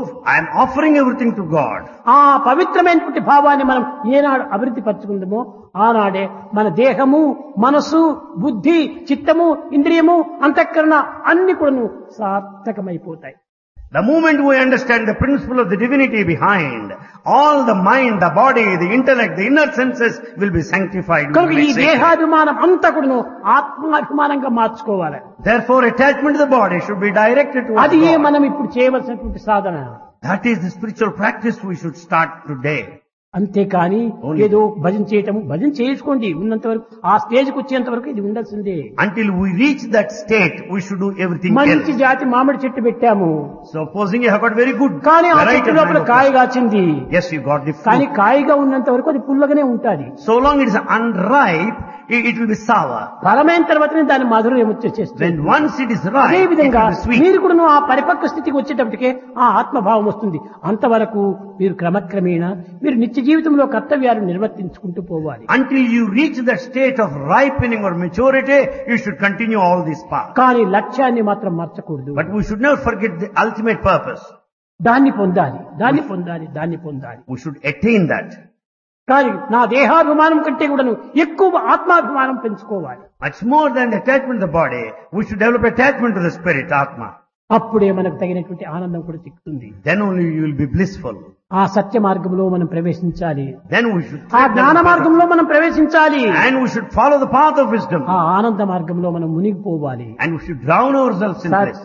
I am offering everything to God. ఆ పవిత్రమైనటువంటి భావాన్ని మనం ఏనాడు అభివృద్ధి పరచుకుందామో ఆనాడే మన దేహము మనసు బుద్ధి చిత్తము ఇంద్రియము అంతఃకరణ అన్ని కూడా సార్థకమైపోతాయి The moment we understand the principle of the divinity behind, all the mind, the body, the intellect, the inner senses will be sanctified. will కనుక be ఈ sacred. దేహాభిమానం అంతా కూడా ఆత్మాభిమానంగా మార్చుకోవాలి Therefore, attachment to the body should be directed towards అది God. మనం ఇప్పుడు చేయవలసినటువంటి సాధన That is the spiritual practice we should start today. అంతేకాని Only. ఏదో భజన చేయటం భజన చేసుకోండి ఉన్నంత వరకు ఆ స్టేజ్కి వచ్చేంత వరకు ఇది ఉండాల్సిందే Until we reach that state, we should do everything మంచి else. జాతి మామిడి చెట్టు పెట్టాము Supposing you have got very good కానీ ఆ variety చెట్టు of లోపల mango కాయ plant. కాచింది Yes, you got the కానీ fruit. కాయగా ఉన్నంత వరకు అది పుల్లగానే ఉంటుంది So long it is unripe, it, it will be sour. ఫలమైన తర్వాతనే దాని మధురం వచ్చేస్తుంది When once it is అదే ripe, it విధంగా will be sweet. మీరు కూడా ఆ పరిపక్వ స్థితికి వచ్చేటప్పటికే ఆ ఆత్మభావం వస్తుంది అంతవరకు మీరు క్రమక్రమేణా మీరు నిత్య జీవితంలో కర్తవ్యాలు నిర్వర్తించుకుంటూ పోవాలి Until you reach that state of ripening or maturity, you should continue all these paths. కానీ లక్ష్యాన్ని మాత్రం మర్చకూడదు But we should never forget the ultimate purpose. దాన్ని పొందాలి దాన్ని పొందాలి దాన్ని పొందాలి We should attain that. కానీ నా దేహాభిమానం కంటే కూడాను ఎక్కువ ఆత్మాభిమానం పెంచుకోవాలి Much more than attachment to the body, we should develop attachment to the spirit, Atma. అప్పుడే మనకు తగినటువంటి ఆనందం కూడా చిక్కుతుంది Then only you will be blissful. ఆ సత్య మార్గంలో మనం ప్రవేశించాలి Then we should ఆ tread జ్ఞాన that path మార్గంలో మనం ప్రవేశించాలి of- and we should follow the path of wisdom. ఆ ఆనంద మార్గంలో మనం మునిగిపోవాలి And we should drown ourselves in సత్ bliss.